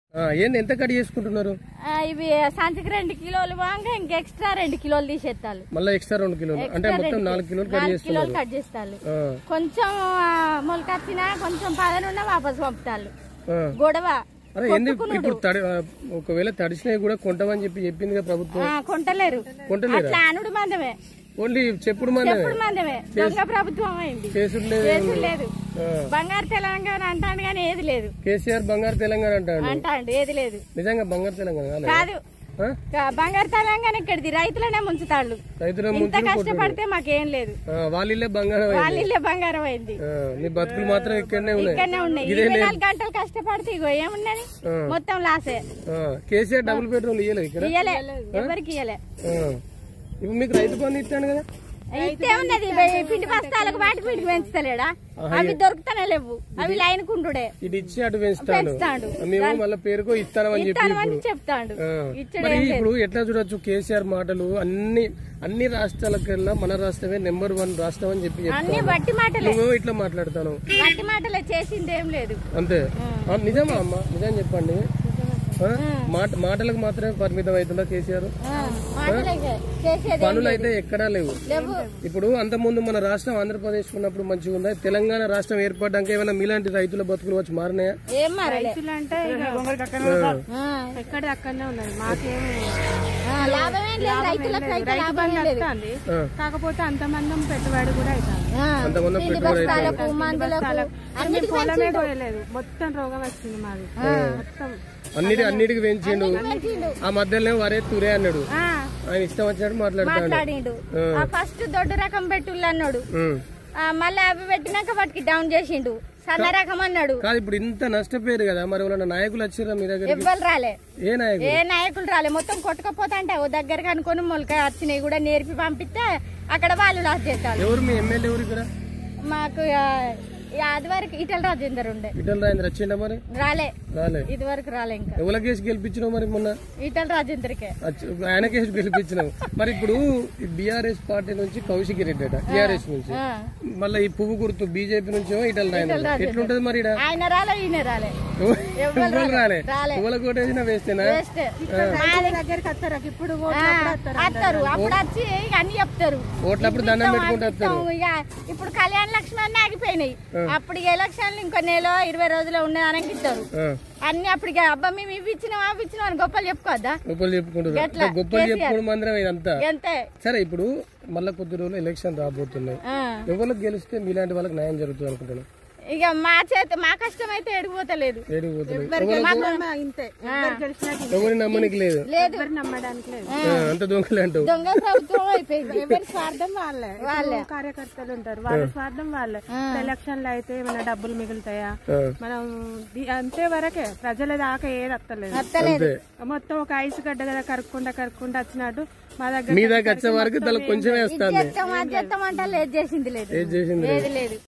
ఆ, ఏంది ఎంత కట్ చేసుకుంటున్నారు ఆ, ఇవి సంచికి రెండు కిలోలు వాంగా ఇంక ఎక్స్ట్రా రెండు కిలోలు తీసేస్తాలు మళ్ళీ ఎక్స్ట్రా రెండు కిలోలు అంటే ఎక్స్ట్రా మొత్తం రెండు నాలుగు కిలోలు కట్ నాలుగు చేస్తున్నారు కిలోలు కట్ చేస్తాలు ఆ, కొంచెం మొలకొచ్చినా కొంచెం పదనున్నా వాపస్ పంపుతాళ్ళు ఆ. గొడవ అరే ఎందుకు ఇప్పుడు తడి ఆ, ఒకవేళ తడిసినవి కూడా కొంటామని చెప్పి చెప్పింది కదా ప్రభుత్వం ఆ, కొంటలేరు కొంటలేరా అట్లా అనుడు మందమే ఓన్లీ చెప్పుడు మన ఎప్పుడు మందమే దొంగ ప్రభుత్వం అయింది కేసులు లేదు కేసులు లేదు ఆ. బంగారు తెలంగాణ అంటాడు కానీ ఏది లేదు కేసీఆర్ బంగారు తెలంగాణ అంటాడు అంటాడు ఏది లేదు నిజంగా బంగారు తెలంగాణ కాదా? కాదు ఆ? కా- బంగారు తెలంగాణ ఇక్కడిది రైతులనే ముంచుతాళ్ళు రైతుల ఇంత ముందు కష్టపడితే మాకేం లేదు వాళ్ళే బంగారం అయింది. వాళ్ళ ఇల్లే బంగారం అయింది ఆ, నీ బతుకులు మాత్రం ఇక్కడనే ఉన్నాయి ఇక్కడనే ఉన్నాయి ఇరవై నాలుగు గంటలు కష్టపడితే ఇగో ఏమున్నది ఆ. మొత్తం లాసే ఆ, కేసీఆర్ డబుల్ బెడ్రూమ్ ఇయ్యలేదు ఇక్కడ ఇయ్యలే ఎవరికి ఇయ్యలే ఆ. ఇప్పుడు మీకు రైతు బంధు ఇస్తాను కదా ఇస్తే ఉన్నది ఇవి పిండి బస్తాలకు వాటి పిండికి పెంచుతలేడా అవి దొరుకుతానే లేవు అవి లైన్ కుంటుడే ఇటు ఇచ్చి అటు పెంచుతాడు పెంచుతాడు మేము మళ్ళీ పేరుకో ఇస్తానని చెప్పి ఇస్తాను అని చెప్తాడు ఆ. ఇచ్చడు మరి ఇప్పుడు ఎట్లా చూడొచ్చు కేసీఆర్ మాటలు అన్ని అన్ని రాష్ట్రాలకల్లా మన రాష్ట్రమే నెంబర్ వన్ రాష్ట్రం అని చెప్పి చెప్తాను అన్ని బట్టి మాటలే నువ్వు ఇట్లా మాట్లాడతాను బట్టి మాటలే చేసింది ఏం లేదు అంతే ఆ, నిజమా అమ్మ నిజం చెప్పండి ఆ? మాట మాటలకు మాత్రమే పరిమితం అవుతుందా కేసీఆర్ ఆ, మాటలే చేసేది పనులు అయితే ఎక్కడా లేవు లేవు ఇప్పుడు అంత ముందు మన రాష్ట్రం ఆంధ్రప్రదేశ్ ఉన్నప్పుడు మంచిగా ఉందా తెలంగాణ రాష్ట్రం ఏర్పడ్డాక ఏమైనా మీలాంటి రైతుల బతుకులు వచ్చి మారినాయా ఏం మారలే అంటే ఆ, ఎక్కడ అక్కడనే ఉన్నది మాకేమి ఆ, లాభమేం లేదు రైతులకు అయితే లాభం లేదు వస్తుంది ఆ. కాకపోతే అంతమందం పెట్టుబడి కూడా అవుతుంది ఆ, అంతమంది పిండి బస్తాలకు మందులకు అన్నిటికీ పొలమే పోయలేదు మొత్తం రోగం వచ్చింది మాది మొత్తం అన్నిటి అన్నిటికి పెంచిండు పెంచిండు. ఆ మధ్యలో వరే తురే అన్నాడు ఆ, ఆయన ఇష్టం వచ్చినట్టు మాట్లాడతాడు మాట్లాడిండు ఆ ఫస్ట్ దొడ్డు రకం పెట్టుళ్ళు అన్నాడు ఉం. ఆ, మళ్ళీ అవి పెట్టినాక వాటికి డౌన్ చేసిండు సన్న రకం అన్నాడు కాదు ఇప్పుడు ఇంత నష్టపోయారు కదా మరి వాళ్ళ నాయకులు వచ్చారా మీ దగ్గర ఎవ్వరు రాలే ఏ నాయకులు ఏ నాయకులు రాలే మొత్తం కొట్టుకపోతా అంటే ఓ దగ్గరకు అనుకొని మొలక వచ్చినాయి కూడా నేర్పి పంపిస్తే అక్కడ వాళ్ళు లాస్ చేస్తారు ఎవరు మీ ఎమ్మెల్యే ఎవరు ఇక్కడ మాకు ఆ, ఈ ఆదివారికి ఈటల రాజేందర్ ఉండే ఇటల్ రాజేంద్ర వచ్చిండా మరి రాలే రాలే ఇది వరకు రాలే ఇంకా ఎవల కేసు గెలిపించినావు మరి మొన్న ఈటల రాజేందర్కే అచ్చ- ఆయన కేసు గెలిపించినావు మరి ఇప్పుడు బీఆర్ఎస్ పార్టీ నుంచి కౌశిక్ రెడ్డి అట టీఆర్ఎస్ నుంచి ఆ. మళ్ళీ ఈ పువ్వు గుర్తు బీజేపీ నుంచి ఇటల్ రాజేంద్ర ఎట్లుంటది మరి ఈడ? ఆయన రాలే ఈయన రాలే ఎవ్వరు ఎవ్వరు రాలే రాలే. ఎవల కోటేసినా వేస్తేనా వేస్ట్ రైతుల దగ్గరికి వస్తారు ఇప్పుడు ఓట్లప్పుడు వస్తారు వస్తారు అప్పుడు వచ్చి ఇక అన్ని చెప్తారు ఓట్లప్పుడు దండం ఇస్తాం, పెట్టుకుంటూ అది ఇస్తాం. ఇక ఇప్పుడు కళ్యాణ లక్ష్మి అన్ని ఆగిపోయినాయి అప్పుడు ఇక ఎలక్షన్లు ఇంకో నెల ఇరవై రోజులు ఉండడానికి ఇస్తారు ఆ, అన్ని అప్పుడు ఇక అబ్బా మేము ఇవి ఇచ్చినాం అవి ఇచ్చినాం అని గొప్పలు చెప్పుకోవద్దా గొప్పలు చెప్పుకుంటారు ఎట్లా? గొప్పలు కేసీఆర్. చెప్పుకోవడం మందిరం ఇదంతా అంతే సరే ఇప్పుడు మళ్ళీ కొద్ది రోజులు ఎలక్షన్ రాబోతున్నాయి ఆ. ఎవరికి గెలిస్తే మీలాంటి వాళ్ళకి న్యాయం జరుగుతుంది అనుకుంటున్నాను ఇక మా చేతి మా కష్టం అయితే ఎడిగిపోతలేదు ఏడికి పోతలేదు ఇంతే ఎవరు గెలిచినా ఎవరి నమ్మనికి లేదు లేదు ఎవరు నమ్మడానికి లేదు ఆ, అంత దొంగలే అంటావు దొంగ ప్రభుత్వం అయిపోయింది ఎవరి స్వార్థం వాళ్ళే వాళ్ళే. ఇప్పుడు కార్యకర్తలు ఉంటారు వాళ్ళ స్వార్థం వాళ్ళే ఎలక్షన్లు అయితే ఏమైనా డబ్బులు మిగులుతాయా ఆ, మనం ది- అంతే వరకే ప్రజల దాకా ఏది అత్తలేదు అత్తలేదు అంతే మొత్తం ఒక ఐసు గడ్డ కదా కరుక్కుంటా కరుక్కుంటా వచ్చినట్టు మా దగ్గర మీ దాకా వచ్చే వరకు దానికి కొంచెమే వస్తుంది చేస్తాం అది చేస్తాం అంటే లేదు చేసింది లేదు ఏది చేసింది ఏది లేదు